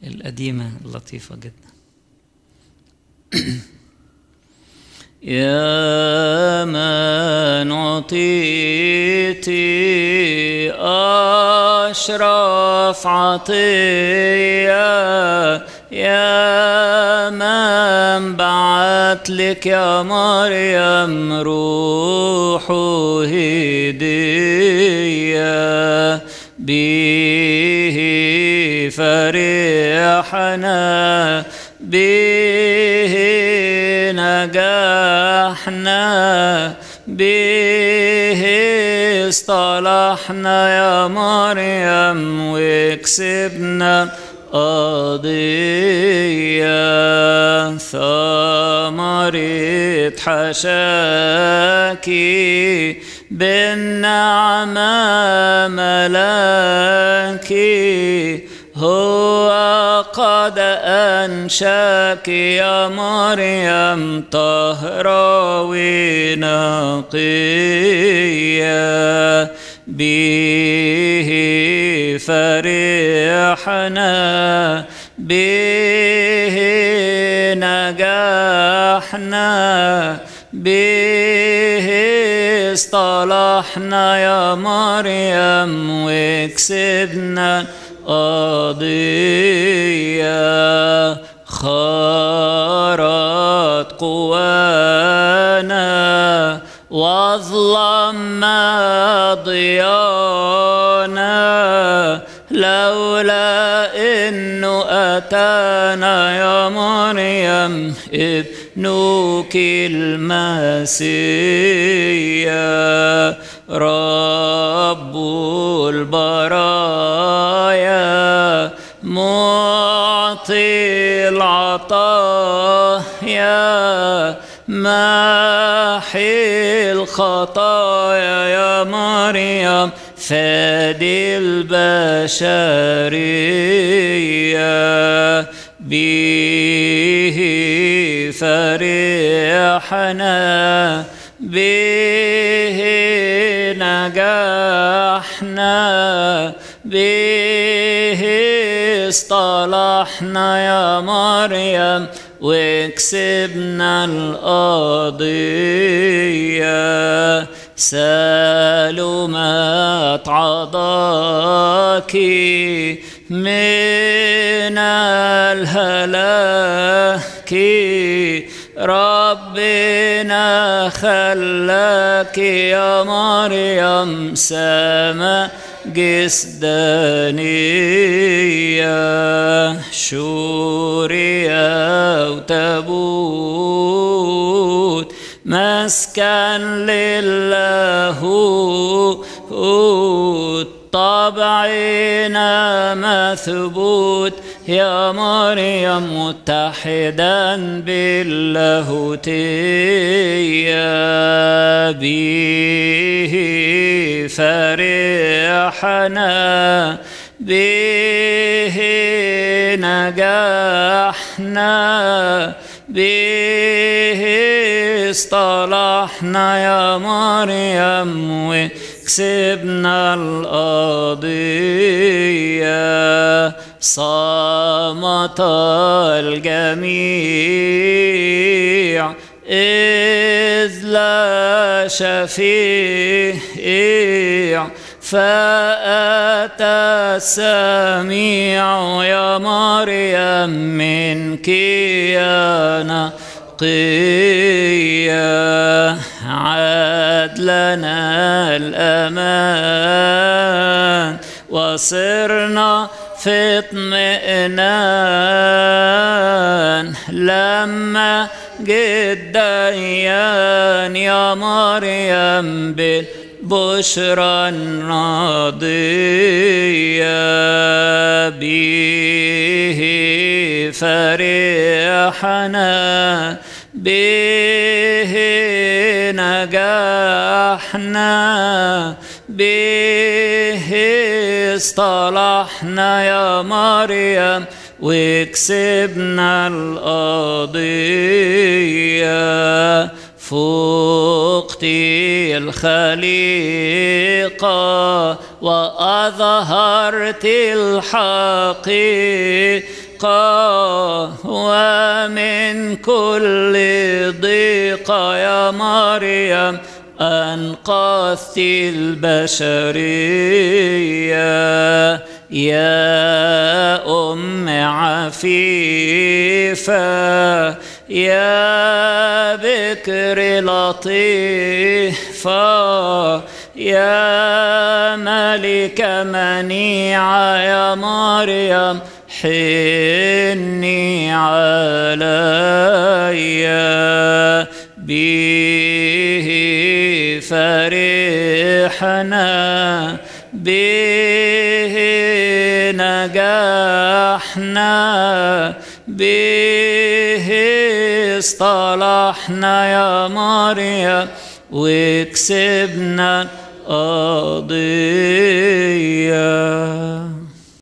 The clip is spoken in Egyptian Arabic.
القديمة اللطيفة جدا يا من عطيتي أشرف عطية يا من بعت لك يا مريم روح هدية به فرحنا به نجحنا به اصطلحنا يا مريم وكسبنا قضية ثمرة حشاكي بالنعمة ملاكي هو قد أنشاك يا مريم طهرة ونقية به فرحنا به نجحنا به اصطلحنا يا مريم وكسبنا قضية خارت قوانا واظلم ضيانا لولا انه اتانا يا مريم ابنك المسيح رب البرايا معطي العطايا محي الخطايا يا مريم فادي البشرية به فرحنا به نجحنا به اصطلحنا يا مريم وكسبنا القضية سلمت عضاك من الهلاك ربنا خلاك يا مريم سما جسدانية شورية وتابوت مسكن للاهوت طبعنا مثبوت يا مريم متحدا باللاهوتية به فرحنا به نجحنا به اصطلحنا يا مريم وكسبنا القضية صامت الجميع إذ لا شفيع فأتى السميع يا مريم منك يا نقية عاد لنا الأمان وصرنا في اطمئنان لما جد ديان يا مريم بالبشرى الراضية به فرحنا به نجحنا به اصطلحنا يا مريم وكسبنا القضية فقت الخليقة وأظهرت الحقيقة رفقة ومن كل ضيقة يا مريم أنقذت البشرية يا أم عفيفة يا بكر لطيفة يا ملك منيعة يا مريم حني علي به فرحنا به نجحنا به اصطلحنا يا مريم وكسبنا قضيه